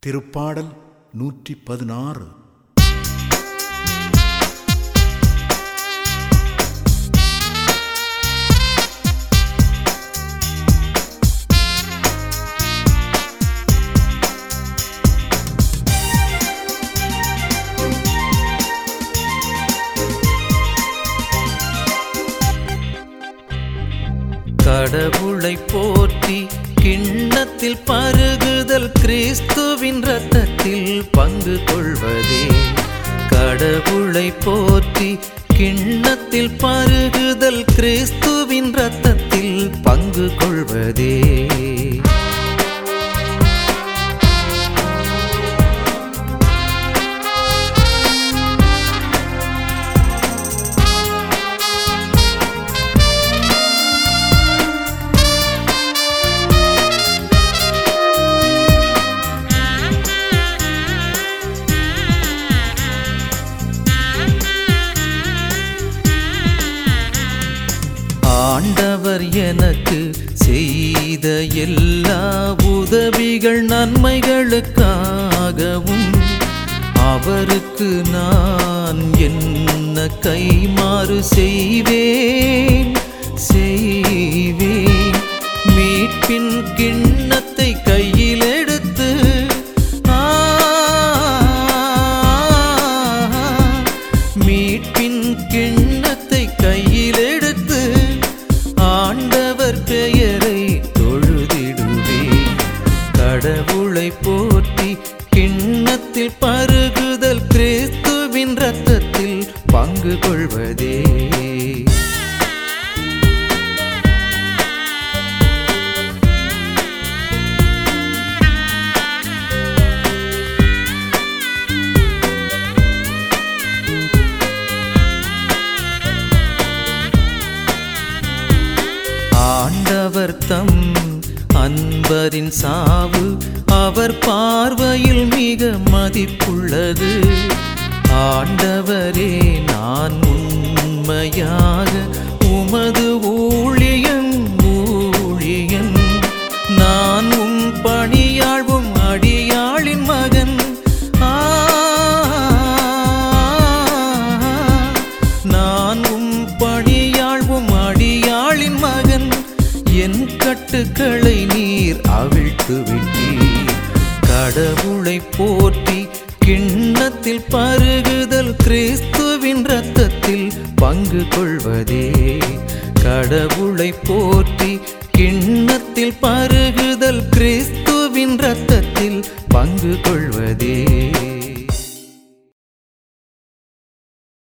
திருப்பாடல் நூற்றி பதினாறு கடவுளை போற்றி கிண்ணத்தில் பருகுதல் கிறிஸ்துவின் ரத்தத்தில் பங்கு கொள்வதே கடவுளை போற்றி கிண்ணத்தில் பருகுதல் கிறிஸ்துவின் ரத்தத்தில் பங்கு கொள்வதே ஆண்டவர் எனக்கு செய்த எல்லா உதவிகள் நன்மைகளுக்காகவும் அவருக்கு நான் என்ன கைமாறு செய்வேன் செய்வேன் மீட்பின் கிண்ணத்தை கையில் எடுத்து ஆ, மீட்பின் கிண்ணத்தை கையில் எடுத்து ஆண்டவர் பெயரை தொழுதிடுவே கடவுளை போற்றி கிண்ணத்தில் பருகுதல் கிறிஸ்துவின் ரத்தத்தில் பங்கு கொள்வதே ஆண்டவர் தம் அன்பரின் சாவு அவர் பார்வையில் மிக மதிப்புள்ளது ஆண்டவரே நான் உண்மையாக உமது ஊழியன் ஊழியன் நான் உம் பணியாழ்வும் அடியாளின் மகன் ஆ நான் உம் பணியாழ்வும் அடியாளின் மகன் என் கட்டுக்களை நீர் அவிழ்த்து விட்டீர் கடவுளை போற்றி கிண்ணத்தில் பருகுதல் கிறிஸ்துவின் ரத்தத்தில் பங்கு கொள்வதே கடவுளை போற்றி கிண்ணத்தில் பருகுதல் கிறிஸ்துவின் ரத்தத்தில் பங்கு கொள்வதே